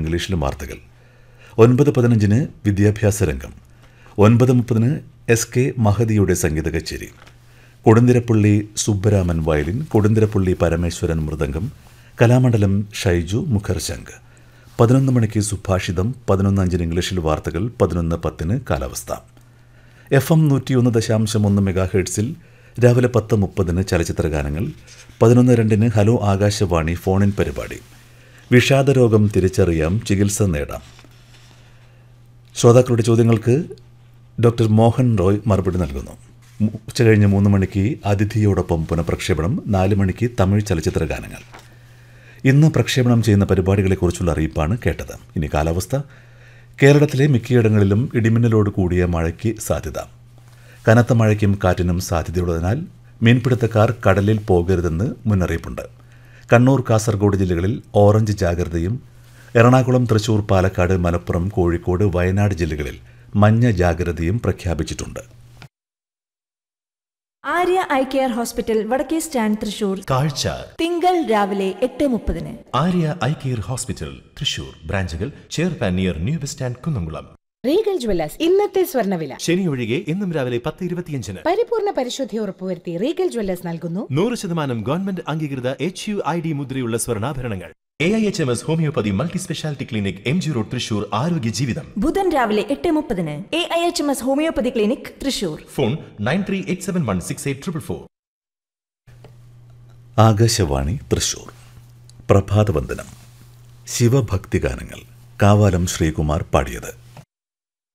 ഇംഗ്ലീഷിലും വാർത്തകൾ ഒൻപത് പതിനഞ്ചിന് വിദ്യാഭ്യാസ രംഗം ഒൻപത് മുപ്പതിന് എസ് കെ മഹദിയുടെ സംഗീത കച്ചേരി കൊടുന്തിരപ്പള്ളി സുബ്ബരാമൻ വയലിൻ കൊടുന്തിരപ്പള്ളി പരമേശ്വരൻ മൃദംഗം കലാമണ്ഡലം ഷൈജു മുഖർശങ്ക് പതിനൊന്ന് മണിക്ക് സുഭാഷിതം പതിനൊന്ന് അഞ്ചിന് ഇംഗ്ലീഷിൽ വാർത്തകൾ പതിനൊന്ന് പത്തിന് കാലാവസ്ഥ എഫ് എം നൂറ്റിയൊന്ന് ദശാംശം ഒന്ന് മെഗാ ഹെർട്സിൽ രാവിലെ പത്ത് മുപ്പതിന് ചലച്ചിത്ര ഗാനങ്ങൾ പതിനൊന്ന് രണ്ടിന് ഹലോ ആകാശവാണി ഫോണിൻ പരിപാടി വിഷാദരോഗം തിരിച്ചറിയാം ചികിത്സ നേടാം ശ്രോതാക്കളുടെ ചോദ്യങ്ങൾക്ക് ഡോക്ടർ മോഹൻ റോയ് മറുപടി നൽകുന്നു മു- ഉച്ചകഴിഞ്ഞ് മൂന്ന് മണിക്ക് അതിഥിയോടൊപ്പം പുനഃപ്രക്ഷേപണം നാല് മണിക്ക് തമിഴ് ചലച്ചിത്ര ഗാനങ്ങൾ ഇന്ന് പ്രക്ഷേപണം ചെയ്യുന്ന പരിപാടികളെക്കുറിച്ചുള്ള അറിയിപ്പാണ് കേട്ടത് ഇനി കാലാവസ്ഥ കേരളത്തിലെ മിക്കയിടങ്ങളിലും ഇടിമിന്നലോട് കൂടിയ മഴയ്ക്ക് സാധ്യത കനത്ത മഴയ്ക്കും കാറ്റിനും സാധ്യതയുള്ളതിനാൽ മീൻപിടുത്തക്കാർ കടലിൽ പോകരുതെന്ന് മുന്നറിയിപ്പുണ്ട് കണ്ണൂർ കാസർഗോഡ് ജില്ലകളിൽ ഓറഞ്ച് ജാഗ്രതയും എറണാകുളം തൃശൂർ പാലക്കാട് മലപ്പുറം കോഴിക്കോട് വയനാട് ജില്ലകളിൽ മഞ്ഞ ജാഗ്രതയും പ്രഖ്യാപിച്ചിട്ടുണ്ട് ആര്യ ഐ കെയർ ഹോസ്പിറ്റൽ വടക്കേ സ്റ്റാൻഡ് തൃശൂർ കാഴ്ച തിങ്കൾ രാവിലെ എട്ട് മുപ്പതിന് Arya eye care hospital Thrissur ബ്രാഞ്ചുകൾ ചേർപ്പാൻ near new bus stand Kunnamkulam Regal jewellers ഇന്നത്തെ സ്വർണ്ണവില ശനി ഒഴികെ ഇന്നും രാവിലെ പത്ത് ഇരുപത്തിയഞ്ചിന് പരിപൂർണ പരിശുദ്ധി ഉറപ്പുവരുത്തി റീഗൽ ജ്വല്ലേഴ്സ് നൽകുന്നു നൂറ് ശതമാനം ഗവൺമെന്റ് അംഗീകൃത എച്ച് യു ഐ ഡി മുദ്രയുള്ള സ്വർണ്ണാഭരണങ്ങൾ A I H M S homoeopathy multi speciality clinic M G road Thrissur ആരോഗ്യ ജീവിതം ബുധൻ രാവിലെ എട്ട് മുപ്പതിന് A I H M S homoeopathy clinic Thrissur phone nine three eight seven one six eight triple four Akashvani Thrissur പ്രഭാതവന്ദനം ശിവഭക്തി ഗാനങ്ങൾ കാവാലം ശ്രീകുമാർ പാടിയത്